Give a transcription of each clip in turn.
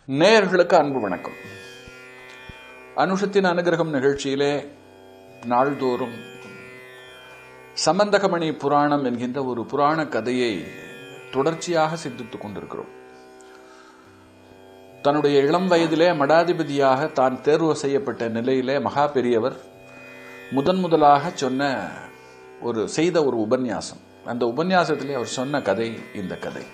நேயர்களுக்கு அன்பு வணக்கம் அனுஷத்தின் அனுகிரகம் நிகழ்ச்சியிலே நாள்தோறும் சம்பந்தகமணி புராணம் என்கின்ற ஒரு புராண கதையை தொடர்ச்சியாக சிந்தித்துக் கொண்டிருக்கிறோம் தன்னுடைய இளம் வயதிலே மடாதிபதியாக தான் தேர்வு செய்யப்பட்ட நிலையிலே மகா பெரியவர் முதன் முதலாக சொன்ன ஒரு செய்த ஒரு உபன்யாசம் அந்த உபன்யாசத்திலே அவர் சொன்ன கதை இந்த கதை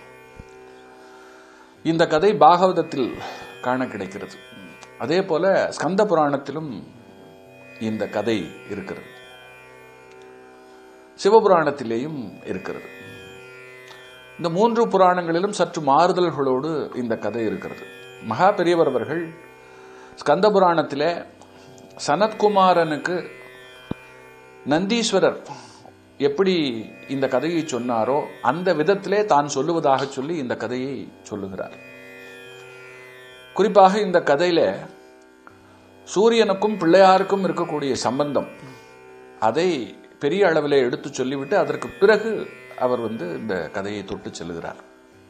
இந்த கதை பாகவதத்தில் காண கிடைக்கிறது அதே போல ஸ்கந்த புராணத்திலும் இந்த கதை இருக்கிறது சிவபுராணத்திலேயும் இருக்கிறது இந்த மூன்று புராணங்களிலும் சற்று மாறுதல்களோடு இந்த கதை இருக்கிறது மகா பெரியவர் அவர்கள் ஸ்கந்த புராணத்திலே சனத்குமாரனுக்கு நந்தீஸ்வரர் எப்படி இந்த கதையை சொன்னாரோ அந்த விதத்திலே தான் சொல்லுவதாக சொல்லி இந்த கதையை சொல்லுகிறார் குறிப்பாக இந்த கதையில சூரியனுக்கும் பிள்ளையாருக்கும் இருக்கக்கூடிய சம்பந்தம் அதை பெரிய அளவில் எடுத்து சொல்லிவிட்டு அதற்கு பிறகு அவர் வந்து இந்த கதையை தொட்டு செல்லுகிறார்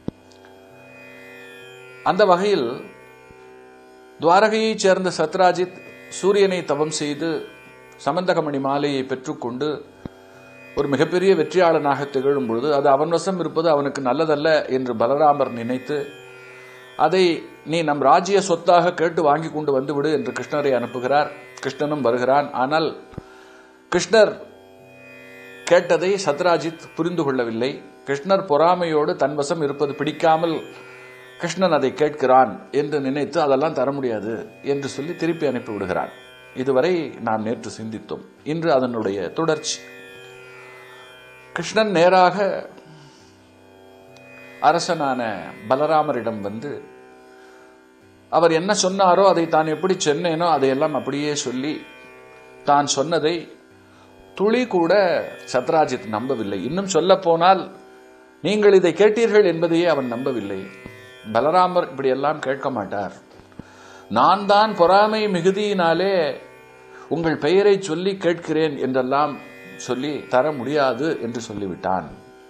அந்த வகையில் துவாரகையைச் சேர்ந்த சத்ராஜித் சூரியனை தவம் செய்து சமந்தகமணி மாலையை பெற்றுக்கொண்டு ஒரு மிகப்பெரிய வெற்றியாளனாக திகழும் பொழுது அது அவன் வசம் இருப்பது அவனுக்கு நல்லதல்ல என்று பலராமர் நினைத்து அதை நீ நம் ராஜ்ய சொத்தாக கேட்டு வாங்கி கொண்டு வந்துவிடு என்று கிருஷ்ணரை அனுப்புகிறார் கிருஷ்ணனும் வருகிறான் ஆனால் கிருஷ்ணர் கேட்டதை சத்ராஜித் புரிந்து கொள்ளவில்லை கிருஷ்ணர் பொறாமையோடு தன் வசம் இருப்பது பிடிக்காமல் கிருஷ்ணன் அதை கேட்கிறான் என்று நினைத்து அதெல்லாம் தர முடியாது என்று சொல்லி திருப்பி அனுப்பி விடுகிறான் இதுவரை நாம் நேற்று சிந்தித்தோம் இன்று அதனுடைய தொடர்ச்சி கிருஷ்ணன் நேராக அரசனான பலராமரிடம் வந்து அவர் என்ன சொன்னாரோ அதை தான் எப்படி சொன்னேனோ அதையெல்லாம் அப்படியே சொல்லி தான் சொன்னதை துளி கூட சத்ராஜித் நம்பவில்லை இன்னும் சொல்ல போனால் நீங்கள் இதை கேட்டீர்கள் என்பதையே அவன் நம்பவில்லை பலராமர் இப்படியெல்லாம் கேட்க மாட்டார் நான் தான் பொறாமை மிகுதியினாலே உங்கள் பெயரை சொல்லி கேட்கிறேன் என்றெல்லாம் சொல்லி தர முடியாது என்று சொல்லிவிட்டான்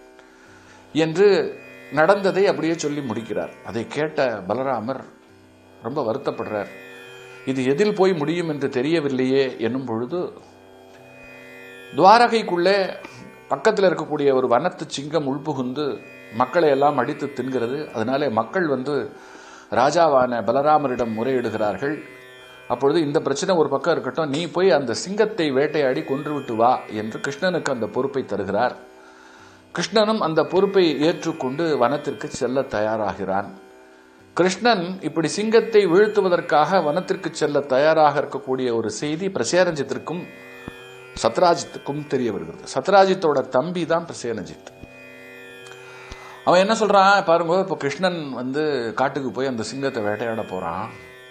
என்று நடந்ததை அப்படியே சொல்லி முடிக்கிறார் அதை கேட்ட பலராமர் ரொம்ப வருத்தப்படுறார் இது எதில் போய் முடியும் என்று தெரியவில்லையே என்னும் பொழுது துவாரகைக்குள்ளே பக்கத்தில் இருக்கக்கூடிய ஒரு வனத்து சிங்கம் உள்புகுந்து மக்களை எல்லாம் அடித்து தின்கிறது அதனாலே மக்கள் வந்து ராஜாவான பலராமரிடம் முறையிடுகிறார்கள் அப்பொழுது இந்த பிரச்சனை ஒரு பக்கம் இருக்கட்டும் நீ போய் அந்த சிங்கத்தை வேட்டையாடி கொன்றுவிட்டு வா என்று கிருஷ்ணனுக்கு அந்த பொறுப்பை தருகிறார் கிருஷ்ணனும் அந்த பொறுப்பை ஏற்றுக்கொண்டு வனத்திற்கு செல்ல தயாராகிறான் கிருஷ்ணன் இப்படி சிங்கத்தை வீழ்த்துவதற்காக வனத்திற்கு செல்ல தயாராக இருக்கக்கூடிய ஒரு செய்தி பிரசேனஜித்திற்கும் சத்ராஜித்துக்கும் தெரிய வருகிறது சத்ராஜித்தோட தம்பி தான் பிரசேனஜித் அவன் என்ன சொல்றான் பாருங்க இப்போ கிருஷ்ணன் வந்து காட்டுக்கு போய் அந்த சிங்கத்தை வேட்டையாட போறான்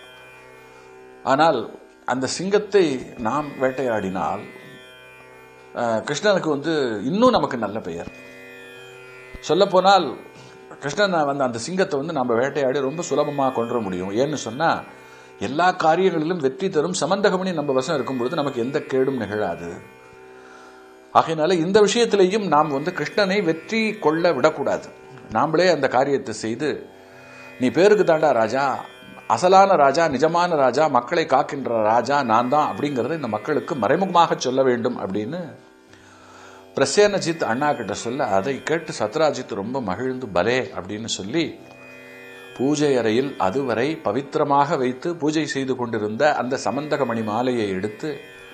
ஆனால் அந்த சிங்கத்தை நாம் வேட்டையாடினால் கிருஷ்ணனுக்கு வந்து இன்னும் நமக்கு நல்ல பெயர் சொல்லப்போனால் கிருஷ்ணன் வந்து அந்த சிங்கத்தை வந்து நம்ம வேட்டையாடி ரொம்ப சுலபமாக கொண்டுற முடியும் ஏன்னு சொன்னால் எல்லா காரியங்களிலும் வெற்றி தரும் சமந்தகமணி நம்ம வசம் இருக்கும் பொழுது நமக்கு எந்த கேடும் நிகழாது ஆகையினால இந்த விஷயத்திலையும் நாம் வந்து கிருஷ்ணனை வெற்றி கொள்ள விடக்கூடாது நாமளே அந்த காரியத்தை செய்து நீ பேருக்கு தாண்டா ராஜா அசலான ராஜா நிஜமான ராஜா மக்களை காக்கின்ற ராஜா நான் தான் அப்படிங்கறத இந்த மக்களுக்கு மறைமுகமாக சொல்ல வேண்டும் அப்படின்னு பிரசேனஜித் அண்ணா கிட்ட சொல்ல அதை கேட்டு சத்ராஜித் ரொம்ப மகிழ்ந்து பலே அப்படின்னு சொல்லி பூஜை அறையில் அதுவரை பவித்திரமாக வைத்து பூஜை செய்து கொண்டிருந்த அந்த சமந்தகமணி மாலையை எடுத்து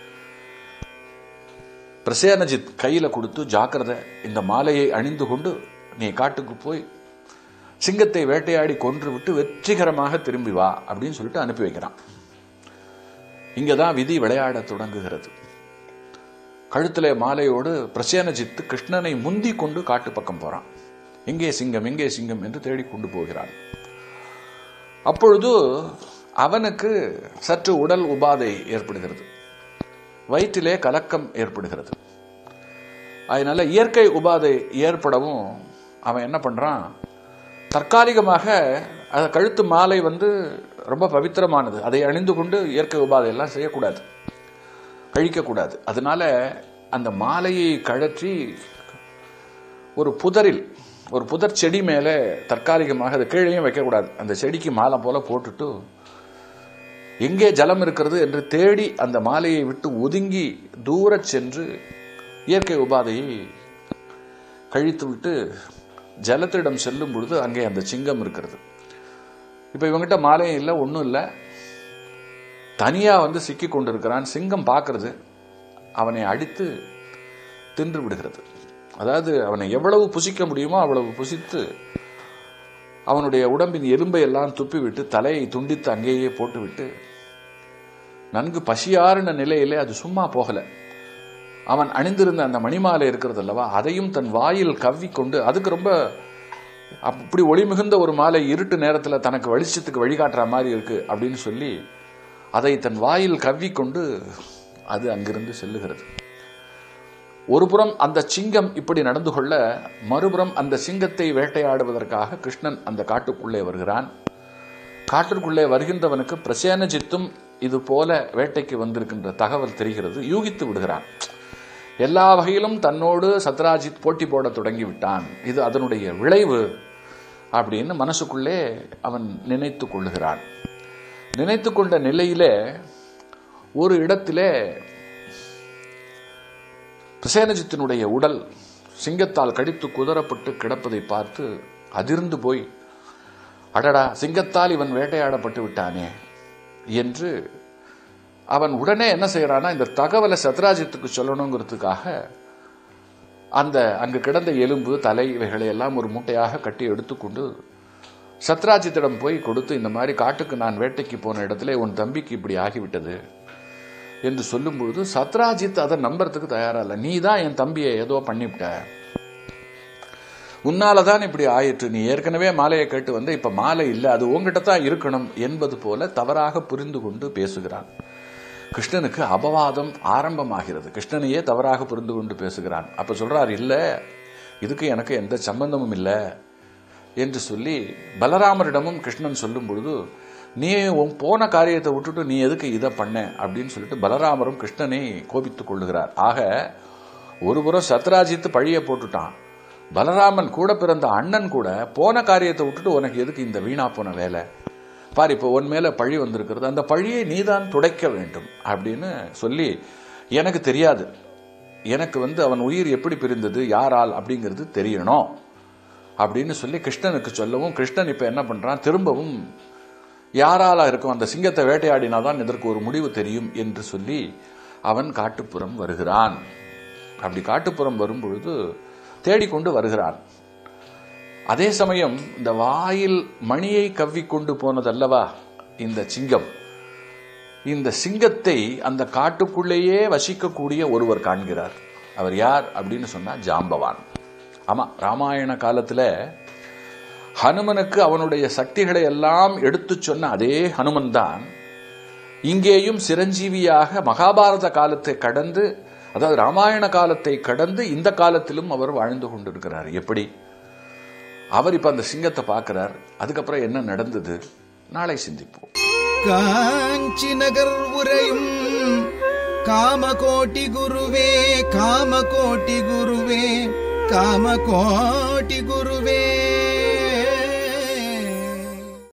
பிரசேனஜித் கையில கொடுத்து ஜாக்கிரதை இந்த மாலையை அணிந்து கொண்டு நீ காட்டுக்கு போய் சிங்கத்தை வேட்டையாடி கொன்று விட்டு வெற்றிகரமாக திரும்பி வா அப்படின்னு சொல்லிட்டு அனுப்பி வைக்கிறான் இங்கதான் விதி விளையாட தொடங்குகிறது கழுத்துல மாலையோடு பிரசேனஜித்து கிருஷ்ணனை முந்தி கொண்டு காட்டு பக்கம் போறான் எங்கே சிங்கம் எங்கே சிங்கம் என்று தேடி கொண்டு போகிறான் அப்பொழுது அவனுக்கு சற்று உடல் உபாதை ஏற்படுகிறது வயிற்றிலே கலக்கம் ஏற்படுகிறது அதனால இயற்கை உபாதை ஏற்படவும் அவன் என்ன பண்றான் தற்காலிகமாக அது கழுத்து மாலை வந்து ரொம்ப பவித்திரமானது அதை அணிந்து கொண்டு இயற்கை உபாதையெல்லாம் செய்யக்கூடாது கழிக்கக்கூடாது அதனால அந்த மாலையை கழற்றி ஒரு புதரில் ஒரு புதர் செடி மேலே தற்காலிகமாக அதை கீழேயும் வைக்கக்கூடாது அந்த செடிக்கு மாலை போல போட்டுட்டு எங்கே ஜலம் இருக்கிறது என்று தேடி அந்த மாலையை விட்டு ஒதுங்கி தூரச் சென்று இயற்கை உபாதையை கழித்துவிட்டு ஜலத்திடம் செல்லும் பொழுது அங்கே அந்த சிங்கம் இருக்கிறது இப்போ இவங்கிட்ட மாலையும் இல்லை ஒன்றும் இல்லை தனியாக வந்து சிக்கி கொண்டிருக்கிறான் சிங்கம் பார்க்கறது அவனை அடித்து தின்று விடுகிறது அதாவது அவனை எவ்வளவு புசிக்க முடியுமோ அவ்வளவு புசித்து அவனுடைய உடம்பின் எலும்பை எல்லாம் துப்பிவிட்டு தலையை துண்டித்து அங்கேயே போட்டுவிட்டு நன்கு பசியாறின நிலையிலே அது சும்மா போகல அவன் அணிந்திருந்த அந்த மணிமாலை இருக்கிறது அல்லவா அதையும் தன் வாயில் கவ்வி கொண்டு அதுக்கு ரொம்ப அப்படி ஒளி மிகுந்த ஒரு மாலை இருட்டு நேரத்தில் தனக்கு வெளிச்சத்துக்கு வழிகாட்டுற மாதிரி இருக்கு அப்படின்னு சொல்லி அதை தன் வாயில் கவ்வி கொண்டு அது அங்கிருந்து செல்லுகிறது ஒரு புறம் அந்த சிங்கம் இப்படி நடந்து கொள்ள மறுபுறம் அந்த சிங்கத்தை வேட்டையாடுவதற்காக கிருஷ்ணன் அந்த காட்டுக்குள்ளே வருகிறான் காட்டிற்குள்ளே வருகின்றவனுக்கு பிரசேனஜித்தும் இது போல வேட்டைக்கு வந்திருக்கின்ற தகவல் தெரிகிறது யூகித்து விடுகிறான் எல்லா வகையிலும் தன்னோடு சத்ராஜித் போட்டி போட தொடங்கி விட்டான் இது அதனுடைய விளைவு அப்படின்னு மனசுக்குள்ளே அவன் நினைத்து கொள்ளுகிறான் நினைத்து கொண்ட நிலையிலே ஒரு இடத்திலே பிரசேனஜித்தினுடைய உடல் சிங்கத்தால் கடித்து குதறப்பட்டு கிடப்பதை பார்த்து அதிர்ந்து போய் அடடா சிங்கத்தால் இவன் வேட்டையாடப்பட்டு விட்டானே என்று அவன் உடனே என்ன செய்யறான்னா இந்த தகவலை சத்ராஜித்துக்கு சொல்லணுங்கிறதுக்காக அந்த அங்கு கிடந்த எலும்பு தலை இவைகளை எல்லாம் ஒரு மூட்டையாக கட்டி எடுத்துக்கொண்டு சத்ராஜித்திடம் போய் கொடுத்து இந்த மாதிரி காட்டுக்கு நான் வேட்டைக்கு போன இடத்துல உன் தம்பிக்கு இப்படி ஆகிவிட்டது என்று சொல்லும்பொழுது சத்ராஜித் அதை நம்புறதுக்கு தயாரா இல்லை நீ தான் என் தம்பியை ஏதோ பண்ணிவிட்ட உன்னால தான் இப்படி ஆயிற்று நீ ஏற்கனவே மாலையை கேட்டு வந்து இப்ப மாலை இல்லை அது உங்ககிட்ட தான் இருக்கணும் என்பது போல தவறாக புரிந்து கொண்டு பேசுகிறான் கிருஷ்ணனுக்கு அபவாதம் ஆரம்பமாகிறது கிருஷ்ணனையே தவறாக புரிந்து கொண்டு பேசுகிறான் அப்ப சொல்றார் இல்ல இதுக்கு எனக்கு எந்த சம்பந்தமும் இல்லை என்று சொல்லி பலராமரிடமும் கிருஷ்ணன் சொல்லும் பொழுது நீ உன் போன காரியத்தை விட்டுட்டு நீ எதுக்கு இதை பண்ண அப்படின்னு சொல்லிட்டு பலராமரும் கிருஷ்ணனை கோபித்துக் கொள்ளுகிறார் ஆக ஒருபுறம் சத்ராஜித்து பழிய போட்டுட்டான் பலராமன் கூட பிறந்த அண்ணன் கூட போன காரியத்தை விட்டுட்டு உனக்கு எதுக்கு இந்த வீணா போன வேலை பார் இப்போ உன் மேல பழி வந்திருக்கிறது அந்த பழியை நீதான் துடைக்க வேண்டும் அப்படின்னு சொல்லி எனக்கு தெரியாது எனக்கு வந்து அவன் உயிர் எப்படி பிரிந்தது யாரால் அப்படிங்கிறது தெரியணும் அப்படின்னு சொல்லி கிருஷ்ணனுக்கு சொல்லவும் கிருஷ்ணன் இப்ப என்ன பண்றான் திரும்பவும் யாரால இருக்கும் அந்த சிங்கத்தை வேட்டையாடினாதான் இதற்கு ஒரு முடிவு தெரியும் என்று சொல்லி அவன் காட்டுப்புறம் வருகிறான் அப்படி காட்டுப்புறம் வரும்பொழுது தேடிக்கொண்டு வருகிறான் அதே சமயம் இந்த வாயில் மணியை கவ்விக்கொண்டு போனதல்லவா இந்த சிங்கம் இந்த சிங்கத்தை அந்த காட்டுக்குள்ளேயே வசிக்கக்கூடிய ஒருவர் காண்கிறார் அவர் யார் அப்படின்னு சொன்னா ஜாம்பவான் ஆமா ராமாயண காலத்துல ஹனுமனுக்கு அவனுடைய சக்திகளை எல்லாம் எடுத்துச் சொன்ன அதே ஹனுமன் தான் இங்கேயும் சிரஞ்சீவியாக மகாபாரத காலத்தை கடந்து அதாவது ராமாயண காலத்தை கடந்து இந்த காலத்திலும் அவர் வாழ்ந்து கொண்டிருக்கிறார் எப்படி அவர் இப்ப அந்த சிங்கத்தை பார்க்கிறார் அதுக்கப்புறம் என்ன நடந்தது நாளை சிந்திப்போம் காஞ்சி நகர் உரையும் காமகோட்டி குருவே காமகோட்டி குருவே காமகோட்டி குருவே